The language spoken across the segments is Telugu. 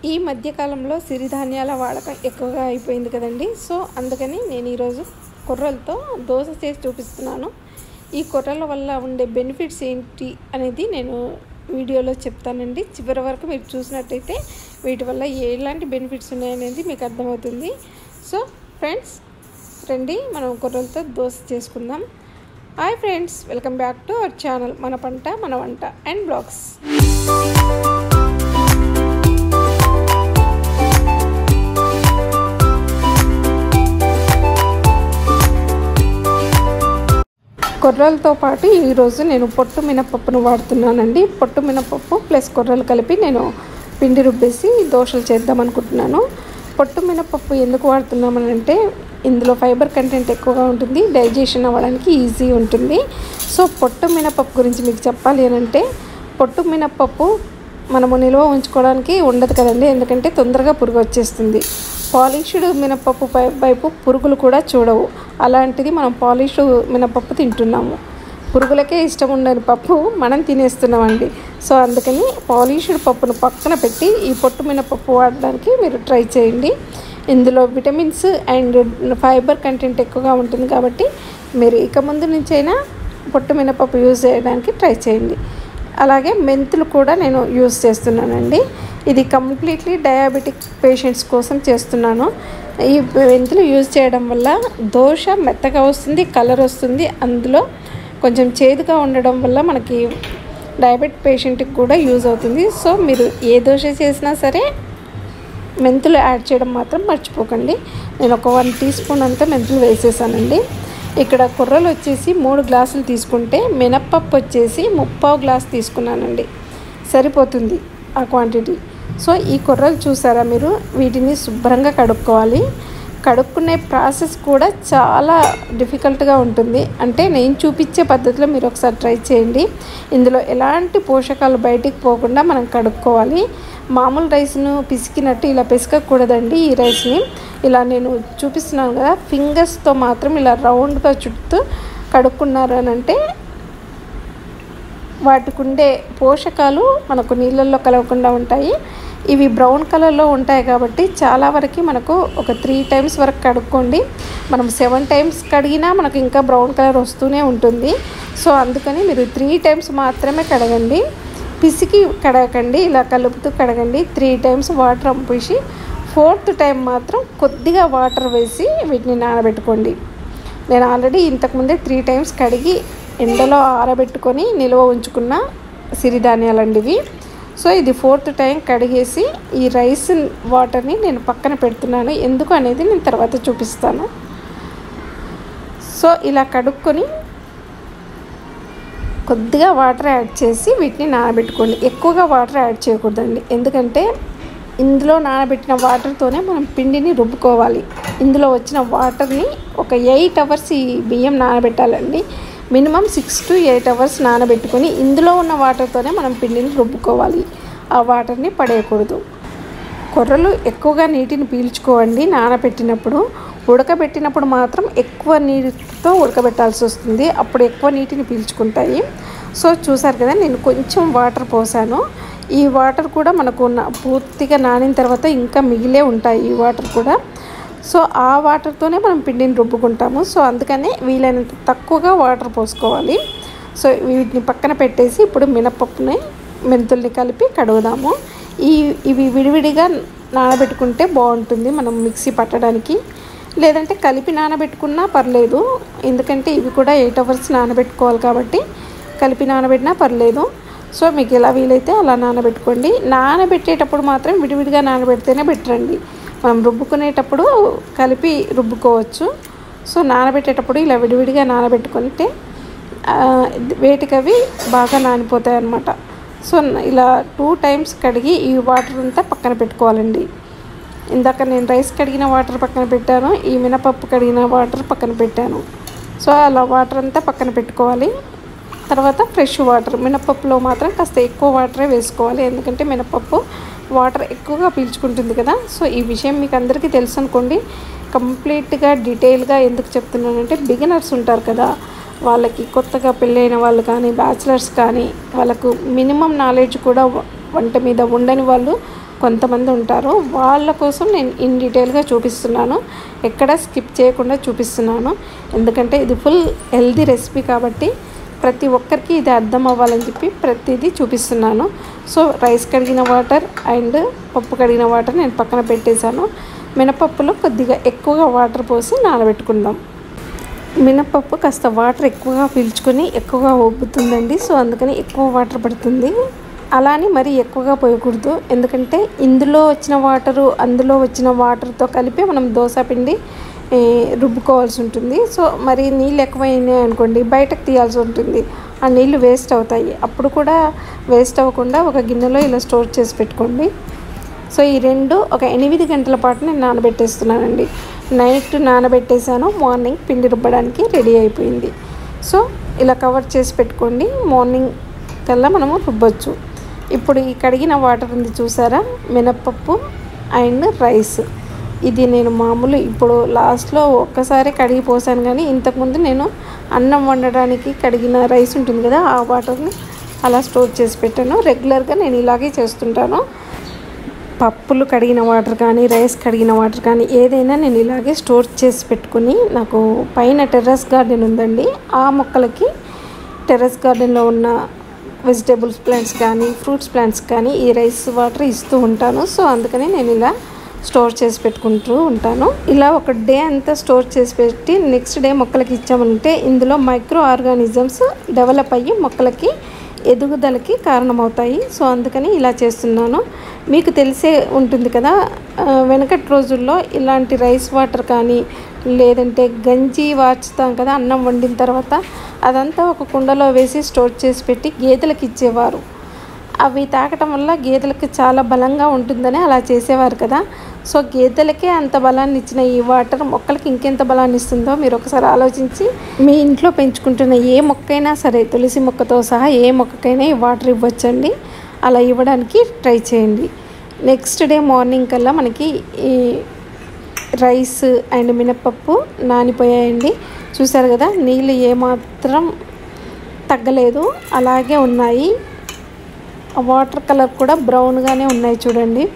ఈ మధ్యకాలంలో సిరిధాన్యాల వాడకం ఎక్కువగా అయిపోయింది కదండి సో అందుకని నేను ఈరోజు కొర్రలతో దోశ చేసి చూపిస్తున్నాను ఈ కొర్రల వల్ల ఉండే బెనిఫిట్స్ ఏంటి అనేది నేను వీడియోలో చెప్తానండి చివరి వరకు మీరు చూసినట్టయితే వీటి వల్ల ఎలాంటి బెనిఫిట్స్ ఉన్నాయనేది మీకు అర్థమవుతుంది సో ఫ్రెండ్స్ రండి మనం కొర్రలతో దోశ చేసుకుందాం hi friends welcome back to our channel మన పంట మన వంట అండ్ బ్లాగ్స్ కొర్రలతో పాటు ఈరోజు నేను పొట్టు మినపప్పును వాడుతున్నానండి పొట్టు మినపప్పు ప్లస్ కొర్రలు కలిపి నేను పిండి రుబ్బేసి దోశలు చేద్దాం అనుకుంటున్నాను పొట్టు మినపప్పు ఎందుకు వాడుతున్నామని అంటే ఇందులో ఫైబర్ కంటెంట్ ఎక్కువగా ఉంటుంది డైజెషన్ అవ్వడానికి ఈజీ ఉంటుంది సో పొట్టు మినపప్పు గురించి మీకు చెప్పాలి అని అంటే పొట్టు మినపప్పు మనము నిల్వ ఉంచుకోవడానికి ఉండదు కదండి ఎందుకంటే తొందరగా పురుగు వచ్చేస్తుంది పాలిష్డ్ మినపప్పు వైపు పురుగులు కూడా చూడవు అలాంటిది మనం పాలిష్డ్ మినపప్పు తింటున్నాము పురుగులకే ఇష్టం ఉండని పప్పు మనం తినేస్తున్నామండి సో అందుకని పాలిష్డ్ పప్పును పక్కన పెట్టి ఈ పొట్టు మినపప్పు వాడడానికి మీరు ట్రై చేయండి ఇందులో విటమిన్స్ అండ్ ఫైబర్ కంటెంట్ ఎక్కువగా ఉంటుంది కాబట్టి మీరు ఇక ముందు నుంచైనా పొట్టు మినపప్పు యూజ్ చేయడానికి ట్రై చేయండి అలాగే మెంతులు కూడా నేను యూస్ చేస్తున్నానండి ఇది కంప్లీట్లీ డయాబెటిక్ పేషెంట్స్ కోసం చేస్తున్నాను ఈ మెంతులు యూజ్ చేయడం వల్ల దోశ మెత్తగా వస్తుంది కలర్ వస్తుంది అందులో కొంచెం చేదుగా ఉండడం వల్ల మనకి డయాబెటిక్ పేషెంట్కి కూడా యూజ్ అవుతుంది సో మీరు ఏ దోశ చేసినా సరే మెంతులు యాడ్ చేయడం మాత్రం మర్చిపోకండి నేను ఒక వన్ టీ స్పూన్ అంతా మెంతులు వేసేసానండి ఇక్కడ కుర్రలు వచ్చేసి మూడు గ్లాసులు తీసుకుంటే మినప్పప్పు వచ్చేసి ముప్పావు గ్లాస్ తీసుకున్నానండి సరిపోతుంది ఆ క్వాంటిటీ సో ఈ కుర్రలు చూసారా మీరు వీటిని శుభ్రంగా కడుక్కోవాలి కడుక్కునే ప్రాసెస్ కూడా చాలా డిఫికల్ట్గా ఉంటుంది అంటే నేను చూపించే పద్ధతిలో మీరు ఒకసారి ట్రై చేయండి ఇందులో ఎలాంటి పోషకాలు బయటికి పోకుండా మనం కడుక్కోవాలి మామూలు రైస్ను పిసికినట్టు ఇలా పిసకకూడదండి ఈ రైస్ని ఇలా నేను చూపిస్తున్నాను కదా ఫింగర్స్తో మాత్రం ఇలా రౌండ్గా చుట్టూ కడుక్కున్నారు అని అంటే వాటికి ఉండే పోషకాలు మనకు నీళ్ళల్లో కలవకుండా ఉంటాయి ఇవి బ్రౌన్ కలర్లో ఉంటాయి కాబట్టి చాలా వరకు మనకు ఒక త్రీ టైమ్స్ వరకు కడుక్కోండి మనం సెవెన్ టైమ్స్ కడిగినా మనకు ఇంకా బ్రౌన్ కలర్ వస్తూనే ఉంటుంది సో అందుకని మీరు త్రీ టైమ్స్ మాత్రమే కడగండి పిసికి కడగండి ఇలా కలుపుతూ కడగండి త్రీ టైమ్స్ వాటర్ పంపేసి ఫోర్త్ టైం మాత్రం కొద్దిగా వాటర్ వేసి వీటిని నానబెట్టుకోండి నేను ఆల్రెడీ ఇంతకుముందే త్రీ టైమ్స్ కడిగి ఎండలో ఆరబెట్టుకొని నిల్వ ఉంచుకున్న సిరిధాన్యాలండి ఇవి సో ఇది ఫోర్త్ టైం కడిగేసి ఈ రైస్ వాటర్ని నేను పక్కన పెడుతున్నాను ఎందుకు అనేది నేను తర్వాత చూపిస్తాను సో ఇలా కడుక్కొని కొద్దిగా వాటర్ యాడ్ చేసి వీటిని నానబెట్టుకోండి ఎక్కువగా వాటర్ యాడ్ చేయకూడదండి ఎందుకంటే ఇందులో నానబెట్టిన వాటర్తోనే మనం పిండిని రుబ్బుకోవాలి ఇందులో వచ్చిన వాటర్ని ఒక ఎయిట్ అవర్స్ ఈ బియ్యం నానబెట్టాలండి minimum six to eight hours నానబెట్టుకొని ఇందులో ఉన్న వాటర్తోనే మనం పిండిని రుబ్బుకోవాలి ఆ వాటర్ని పడేయకూడదు కొర్రలు ఎక్కువగా నీటిని పీల్చుకోవండి నానబెట్టినప్పుడు ఉడకబెట్టినప్పుడు మాత్రం ఎక్కువ నీటితో ఉడకబెట్టాల్సి వస్తుంది అప్పుడు ఎక్కువ నీటిని పీల్చుకుంటాయి సో చూసారు కదా నేను కొంచెం వాటర్ పోసాను ఈ వాటర్ కూడా మనకు పూర్తిగా నానిన తర్వాత ఇంకా మిగిలే ఉంటాయి ఈ వాటర్ కూడా సో ఆ వాటర్తోనే మనం పిండిని రుబ్బుకుంటాము సో అందుకనే వీలైనంత తక్కువగా వాటర్ పోసుకోవాలి సో వీటిని పక్కన పెట్టేసి ఇప్పుడు మినపప్పుని మెంతుల్ని కలిపి కడుగుదాము ఈ ఇవి విడివిడిగా నానబెట్టుకుంటే బాగుంటుంది మనం మిక్సీ పట్టడానికి లేదంటే కలిపి నానబెట్టుకున్నా పర్లేదు ఎందుకంటే ఇవి కూడా ఎయిట్ అవర్స్ నానబెట్టుకోవాలి కాబట్టి కలిపి నానబెట్టినా పర్లేదు సో మీకు ఎలా వీలైతే అలా నానబెట్టుకోండి నానబెట్టేటప్పుడు మాత్రం విడివిడిగా నానబెడితేనే బెటరండి మనం రుబ్బుకునేటప్పుడు కలిపి రుబ్బుకోవచ్చు సో నానబెట్టేటప్పుడు ఇలా విడివిడిగా నానబెట్టుకుంటే వేటికవి బాగా నానిపోతాయి అన్నమాట సో ఇలా టూ టైమ్స్ కడిగి ఈ వాటర్ అంతా పక్కన పెట్టుకోవాలండి ఇందాక నేను రైస్ కడిగిన వాటర్ పక్కన పెట్టాను ఈ మినపప్పు కడిగిన వాటర్ పక్కన పెట్టాను సో అలా వాటర్ అంతా పక్కన పెట్టుకోవాలి తర్వాత ఫ్రెష్ వాటర్ మినపప్పులో మాత్రం కాస్త ఎక్కువ వాటరే వేసుకోవాలి ఎందుకంటే మినపప్పు వాటర్ ఎక్కువగా పీల్చుకుంటుంది కదా సో ఈ విషయం మీకు అందరికీ తెలుసు అనుకోండి కంప్లీట్గా డీటెయిల్గా ఎందుకు చెప్తున్నానంటే బిగినర్స్ ఉంటారు కదా వాళ్ళకి కొత్తగా పెళ్ళైన వాళ్ళు కానీ బ్యాచిలర్స్ కానీ వాళ్ళకు మినిమం నాలెడ్జ్ కూడా వంట మీద ఉండని వాళ్ళు కొంతమంది ఉంటారు వాళ్ళ కోసం నేను ఇన్ డీటెయిల్గా చూపిస్తున్నాను ఎక్కడ స్కిప్ చేయకుండా చూపిస్తున్నాను ఎందుకంటే ఇది ఫుల్ హెల్దీ రెసిపీ కాబట్టి ప్రతి ఒక్కరికి ఇది అర్థం అవ్వాలని చెప్పి ప్రతిదీ చూపిస్తున్నాను సో రైస్ కడిగిన వాటర్ అండ్ పప్పు కడిగిన వాటర్ నేను పక్కన పెట్టేశాను మినపప్పులో కొద్దిగా ఎక్కువగా వాటర్ పోసి నానబెట్టుకుందాం మినపప్పు కాస్త వాటర్ ఎక్కువగా పీల్చుకొని ఎక్కువగా ఉబ్బుతుందండి సో అందుకని ఎక్కువ వాటర్ పడుతుంది అలానే మరి ఎక్కువగా పోయకూడదు ఎందుకంటే ఇందులో వచ్చిన వాటరు అందులో వచ్చిన వాటర్తో కలిపి మనం దోశ పిండి ఏ, రుబ్బుకోవాల్సి ఉంటుంది సో మరి నీళ్ళు ఎక్కువైనాయి అనుకోండి బయటకు తీయాల్సి ఉంటుంది ఆ నీళ్ళు వేస్ట్ అవుతాయి అప్పుడు కూడా వేస్ట్ అవ్వకుండా ఒక గిన్నెలో ఇలా స్టోర్ చేసి పెట్టుకోండి సో ఈ రెండు ఒక ఎనిమిది గంటల పాటు నేను నానబెట్టేస్తున్నానండి నైట్ నానబెట్టేసాను మార్నింగ్ పిండి రుబ్బడానికి రెడీ అయిపోయింది సో ఇలా కవర్ చేసి పెట్టుకోండి మార్నింగ్ కల్లా మనము రుబ్బొచ్చు ఇప్పుడు ఈ కడిగిన వాటర్ ఉంది చూసారా మినప్పప్పు అండ్ రైస్ ఇది నేను మామూలు ఇప్పుడు లాస్ట్లో ఒక్కసారి కడిగి పోసాను కానీ ఇంతకుముందు నేను అన్నం వండడానికి కడిగిన రైస్ ఉంటుంది కదా ఆ వాటర్ని అలా స్టోర్ చేసి పెట్టాను రెగ్యులర్గా నేను ఇలాగే చేస్తుంటాను పప్పులు కడిగిన వాటర్ కానీ రైస్ కడిగిన వాటర్ కానీ ఏదైనా నేను ఇలాగే స్టోర్ చేసి పెట్టుకుని నాకు పైన టెర్రస్ గార్డెన్ ఉందండి ఆ మొక్కలకి టెర్రస్ గార్డెన్లో ఉన్న వెజిటేబుల్స్ ప్లాంట్స్ కానీ ఫ్రూట్స్ ప్లాంట్స్ కానీ ఈ రైస్ వాటర్ ఇస్తూ ఉంటాను సో అందుకని నేను ఇలా స్టోర్ చేసి పెట్టుకుంటూ ఉంటాను ఇలా ఒక డే అంతా స్టోర్ చేసి పెట్టి నెక్స్ట్ డే మొక్కలకి ఇచ్చామంటే ఇందులో మైక్రో ఆర్గానిజమ్స్ డెవలప్ అయ్యి మొక్కలకి ఎదుగుదలకి కారణమవుతాయి సో అందుకని ఇలా చేస్తున్నాను మీకు తెలిసే ఉంటుంది కదా ఆ, వెనకటి రోజుల్లో ఇలాంటి రైస్ వాటర్ కానీ లేదంటే గంజి వార్చుతాం కదా అన్నం వండిన తర్వాత అదంతా ఒక కుండలో వేసి స్టోర్ చేసి పెట్టి గేదెలకు ఇచ్చేవారు అవి తాగటం వల్ల గేదెలకు చాలా బలంగా ఉంటుందని అలా చేసేవారు కదా సో గేదెలకే అంత బలాన్ని ఇచ్చిన ఈ వాటర్ మొక్కలకి ఇంకెంత బలాన్ని ఇస్తుందో మీరు ఒకసారి ఆలోచించి మీ ఇంట్లో పెంచుకుంటున్న ఏ మొక్కైనా సరే తులసి మొక్కతో సహా ఏ మొక్కకైనా ఈ వాటర్ ఇవ్వచ్చండి అలా ఇవ్వడానికి ట్రై చేయండి నెక్స్ట్ డే మార్నింగ్ కల్లా మనకి ఈ రైస్ అండ్ మినపప్పు నానిపోయాయండి చూసారు కదా నీళ్ళు ఏమాత్రం తగ్గలేదు అలాగే ఉన్నాయి ఆ వాటర్ కలర్ కూడా బ్రౌన్గానే ఉన్నాయి చూడండి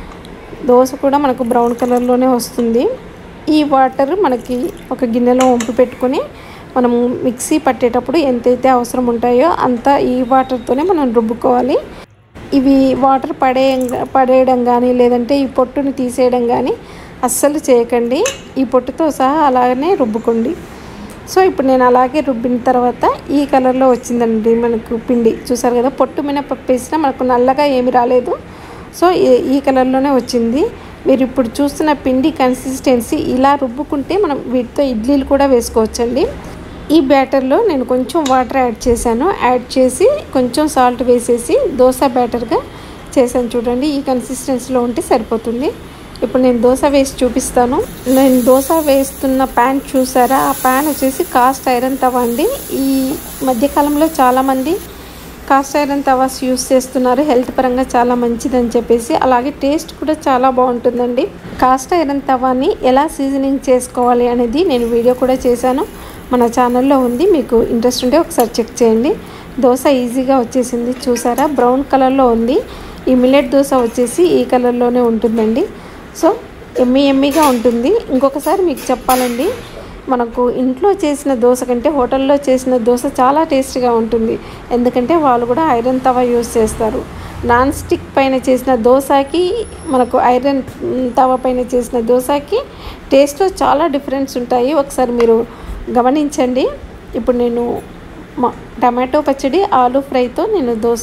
దోశ కూడా మనకు బ్రౌన్ కలర్లోనే వస్తుంది ఈ వాటర్ మనకి ఒక గిన్నెలో వంపి పెట్టుకొని మనము మిక్సీ పట్టేటప్పుడు ఎంతైతే అవసరం ఉంటాయో అంత ఈ వాటర్తోనే మనం రుబ్బుకోవాలి ఇవి వాటర్ పడే పడేయడం కానీ లేదంటే ఈ పొట్టుని తీసేయడం కానీ అస్సలు చేయకండి ఈ పొట్టుతో సహా అలాగనే రుబ్బుకోండి సో ఇప్పుడు నేను అలాగే రుబ్బిన తర్వాత ఈ కలర్లో వచ్చిందండి మనకు పిండి చూసారు కదా పొట్టు మినపప్పు వేసినా మనకు నల్లగా ఏమి రాలేదు సో ఈ- ఈ కలర్లోనే వచ్చింది మీరు ఇప్పుడు చూస్తున్న పిండి కన్సిస్టెన్సీ ఇలా రుబ్బుకుంటే మనం వీటితో ఇడ్లీలు కూడా వేసుకోవచ్చండి ఈ బ్యాటర్లో నేను కొంచెం వాటర్ యాడ్ చేశాను యాడ్ చేసి కొంచెం సాల్ట్ వేసేసి దోశ బ్యాటర్గా చేశాను చూడండి ఈ కన్సిస్టెన్సీలో ఉంటే సరిపోతుంది ఇప్పుడు నేను దోశ వేసి చూపిస్తాను నేను దోశ వేస్తున్న ప్యాన్ చూసారా ఆ ప్యాన్ వచ్చేసి కాస్ట్ ఐరన్ తవ అండి ఈ మధ్యకాలంలో చాలామంది కాస్ట్ ఐరన్ తవాస్ యూస్ చేస్తున్నారు హెల్త్ పరంగా చాలా మంచిదని చెప్పేసి అలాగే టేస్ట్ కూడా చాలా బాగుంటుందండి కాస్ట్ ఐరన్ తవాని ఎలా సీజనింగ్ చేసుకోవాలి అనేది నేను వీడియో కూడా చేశాను మన ఛానల్లో ఉంది మీకు ఇంట్రెస్ట్ ఉంటే ఒకసారి చెక్ చేయండి దోశ ఈజీగా వచ్చేసింది చూసారా బ్రౌన్ కలర్లో ఉంది ఈ మిల్లెట్ దోశ వచ్చేసి ఈ కలర్లోనే ఉంటుందండి సో ఎమ్మి ఎమ్మిగా ఉంటుంది ఇంకొకసారి మీకు చెప్పాలండి మనకు ఇంట్లో చేసిన దోశ కంటే హోటల్లో చేసిన దోశ చాలా టేస్టీగా ఉంటుంది ఎందుకంటే వాళ్ళు కూడా ఐరన్ తవా యూస్ చేస్తారు నాన్ స్టిక్ పైన చేసిన దోశకి మనకు ఐరన్ మ్, తవా పైన చేసిన దోశకి టేస్ట్లో చాలా డిఫరెన్స్ ఉంటాయి ఒకసారి మీరు గమనించండి ఇప్పుడు నేను మా టమాటో పచ్చడి ఆలూ ఫ్రైతో నేను దోశ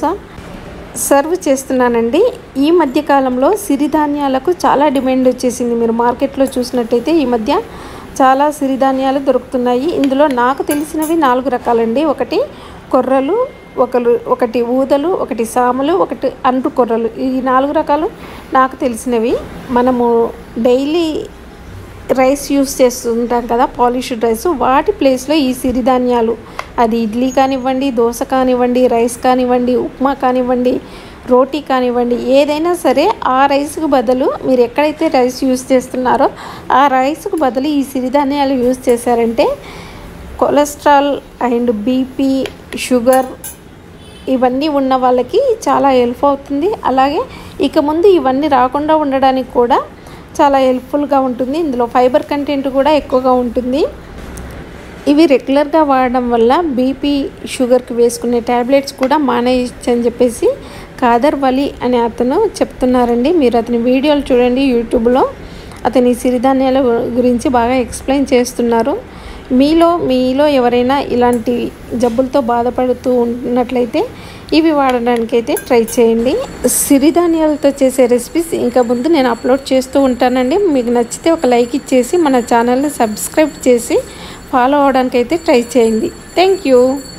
సర్వ్ చేస్తున్నానండి ఈ మధ్య కాలంలో సిరిధాన్యాలకు చాలా డిమాండ్ వచ్చేసింది మీరు మార్కెట్లో చూసినట్టయితే ఈ మధ్య చాలా సిరిధాన్యాలు దొరుకుతున్నాయి ఇందులో నాకు తెలిసినవి నాలుగు రకాలండి ఒకటి కొర్రలు ఒకరు ఒకటి ఊదలు ఒకటి సాములు ఒకటి అంటు కొర్రలు ఈ నాలుగు రకాలు నాకు తెలిసినవి మనము డైలీ రైస్ యూస్ చేస్తుంటాం కదా పాలిష్డ్ రైస్ వాటి ప్లేస్లో ఈ సిరిధాన్యాలు అది ఇడ్లీ కానివ్వండి దోశ కానివ్వండి రైస్ కానివ్వండి ఉప్మా కానివ్వండి రోటీ కానివ్వండి ఏదైనా సరే ఆ రైస్కు బదులు మీరు ఎక్కడైతే రైస్ యూస్ చేస్తున్నారో ఆ రైస్కు బదులు ఈ సిరిధాన్యాలు యూస్ చేశారంటే కొలెస్ట్రాల్ అండ్ బీపీ షుగర్ ఇవన్నీ ఉన్న వాళ్ళకి చాలా హెల్ప్ అవుతుంది అలాగే ఇక ముందు ఇవన్నీ రాకుండా ఉండడానికి కూడా చాలా హెల్ప్ఫుల్గా ఉంటుంది ఇందులో ఫైబర్ కంటెంట్ కూడా ఎక్కువగా ఉంటుంది ఇవి రెగ్యులర్గా వాడడం వల్ల బీపీ షుగర్కి వేసుకునే ట్యాబ్లెట్స్ కూడా మానేయచ్చు అని చెప్పేసి కాదర్ వలి అనే అతను చెప్తున్నారండి మీరు అతని వీడియోలు చూడండి యూట్యూబ్లో అతని సిరిధాన్యాల గురించి బాగా ఎక్స్ప్లెయిన్ చేస్తున్నారు మీలో మీలో ఎవరైనా ఇలాంటి జబ్బులతో బాధపడుతూ ఉన్నట్లయితే ఇవి వాడడానికైతే ట్రై చేయండి సిరిధాన్యాలతో చేసే రెసిపీస్ ఇంకా ముందు నేను అప్లోడ్ చేస్తూ ఉంటానండి మీకు నచ్చితే ఒక లైక్ ఇచ్చేసి మన ఛానల్ని సబ్స్క్రైబ్ చేసి ఫాలో అవడానికి అయితే ట్రై చేయండి థ్యాంక్ యూ